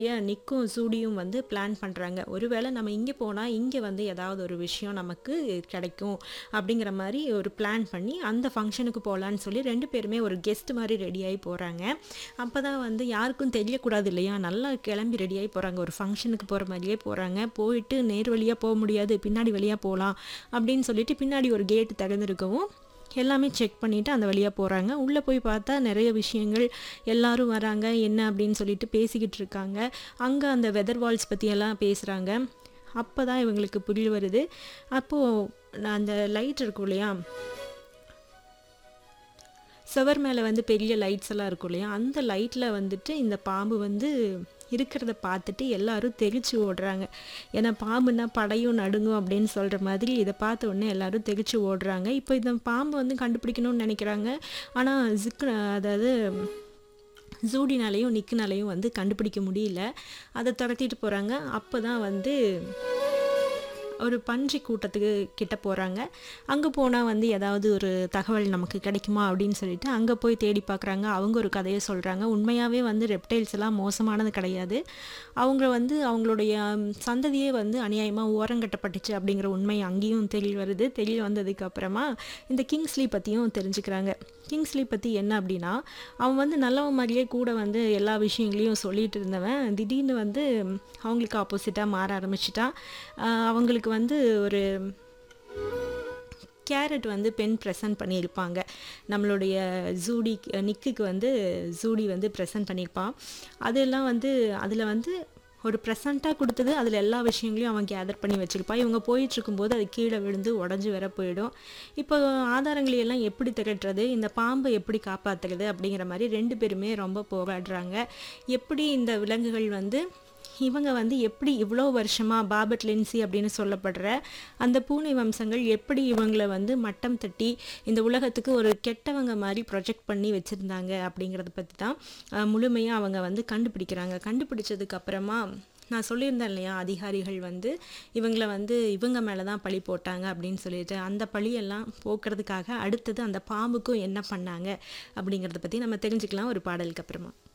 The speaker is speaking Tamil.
ஏன் நிக்கும், சூடியும் வந்து பிளான் பண்றாங்க. ஒருவேளை நம்ம இங்க போனா, இங்க வந்து ஏதாவது ஒரு விஷயம் நமக்கு கிடைக்கும். அப்படிங்கிற மாரி ஒரு பிளான் பண்ணி, அந்த ஃபங்ஷனுக்கு போலான்னு சொல்லி 2 பேருமே ஒரு கெஸ்ட் மாரி ரெடியாயி போறாங்க. அப்பதான் வந்து யாருக்கும் தெரியக்கூடாது இல்லையா? நல்லா கிளம்பி ரெடியாயி போறாங்க. ஒரு ஃபங்ஷனுக்கு போற மாரியே போறாங்க. போயிட்டு நேர் வழியா போ முடியாது. பின்னாடி வழியா போலாம். அப்படின்னு சொல்லிட்டு பின்னாடி ஒரு கேட் திறந்திருக்கவும், எல்லாமே செக் பண்ணிட்டு அந்த வழியா போறாங்க. உள்ள போய் பார்த்தா நெறைய விஷயங்கள் எல்லாரும் வராங்க. என்ன அப்படின்னு சொல்லிட்டு பேசிக்கிட்டு இருக்காங்க. அங்க அந்த வெதர் வால்ஸ் பத்தியெல்லாம் பேசுறாங்க. அப்பதான் இவங்களுக்கு புரிய வருது. அப்போ நான் அந்த லைட் இருக்கும் இல்லையா? சுவர் மேல வந்து பெரிய லைட்ஸ் எல்லாம் இருக்கும் இல்லையா? அந்த லைட்ல வந்துட்டு இந்த பாம்பு வந்து இருக்கிறத பார்த்துட்டு எல்லாரும் தெறிச்சு ஓடுறாங்க. ஏன்னா பாம்புன்னா படையும் நடுங்கும் அப்படின்னு சொல்ற மாதிரி இத பார்த்த உடனே எல்லாரும் தெறிச்சு ஓடுறாங்க. இப்போ இந்த பாம்பு வந்து கண்டுபிடிக்கணும்னு நெனைக்கிறாங்க. ஆனா ஜிக் அதாவது ஜூடினாலயும், நிக்குனாலயும் வந்து கண்டுபிடிக்க முடியல. அத தொரத்திட்டு போறாங்க. அப்பதான் வந்து ஒரு பன்றி கூட்டத்துக்கு கிட்ட போறாங்க. அங்க போனா வந்து ஏதாவது ஒரு தகவல் நமக்கு கிடைக்குமா? அப்படின்னு சொல்லிட்டு அங்க போய் தேடி பார்க்குறாங்க. அவங்க ஒரு கதைய சொல்றாங்க. உண்மையாவே வந்து ரெப்டைல்ஸ் எல்லாம் மோசமானது கிடையாது. அவங்க வந்து அவங்களுடைய சந்ததியே வந்து அநியாயமா ஓரங்கட்டப்பட்டுச்சு அப்படிங்கிற உண்மை அங்கேயும் தெரிய வருது. தெரிய வந்ததுக்கு அப்புறமா இந்த கிங்ஸ்லி பத்தியும் தெரிஞ்சுக்கிறாங்க. கிங்ஸ்லி பத்தி என்ன அப்படின்னா, அவன் வந்து நல்லவன் மாரியே கூட வந்து எல்லா விஷயங்களையும் சொல்லிட்டு இருந்தவன், திடீர்னு வந்து அவங்களுக்கு ஆப்போசிட்டா மாற ஆரம்பிச்சுட்டான். அ அவங்களுக்கு வந்து ஒரு கேரட் வந்து பென் பிரசன்ட் பண்ணியிருப்பாங்க. நம்மளுடைய ஜூடி நிக்குக்கு வந்து ஜூடி வந்து பிரசன்ட் பண்ணியிருப்பான். அதெல்லாம் வந்து அதில வந்து ஒரு பிரசன்ட்டா குடுத்தது, அதில எல்லா விஷயங்களையும் அவன் கேதர் பண்ணி வச்சிருப்பான். இவங்க போயிட்டுருக்கும்போது அது கீழ விழுந்து உடைஞ்சு வேற போயிடும். இப்போ ஆதாரங்களை எல்லாம் எப்படி திரட்டுறது? இந்த பாம்ப எப்படி காப்பாத்துறது? அப்படிங்கிற மாரி 2 பேருமே ரொம்ப போராடுறாங்க. எப்படி இந்த விலங்குகள் வந்து இவங்க வந்து எப்படி இவ்வளோ வருஷமா பாபட் லின்சி அப்படின்னு சொல்லப்படுற அந்த பூனை வம்சங்கள் எப்படி இவங்கள வந்து மட்டம் தட்டி, இந்த உலகத்துக்கு ஒரு கெட்டவங்க மாரி ப்ரொஜெக்ட் பண்ணி வச்சிருந்தாங்க அப்படிங்கிறத பத்தி தான் அ முழுமையா அவங்க வந்து கண்டுபிடிக்கிறாங்க. கண்டுபிடிச்சதுக்கு அப்புறமா நான் சொல்லியிருந்தேன் இல்லையா? அதிகாரிகள் வந்து இவங்கள வந்து இவங்க மேல தான் பழி போட்டாங்க அப்படின்னு சொல்லிட்டு, அந்த பழியெல்லாம் போக்குறதுக்காக அடுத்தது அந்த பாம்புக்கும் என்ன பண்ணாங்க? அப்படிங்கிறத பத்தி நம்ம தெரிஞ்சுக்கலாம் ஒரு பாடலுக்கு அப்புறமா.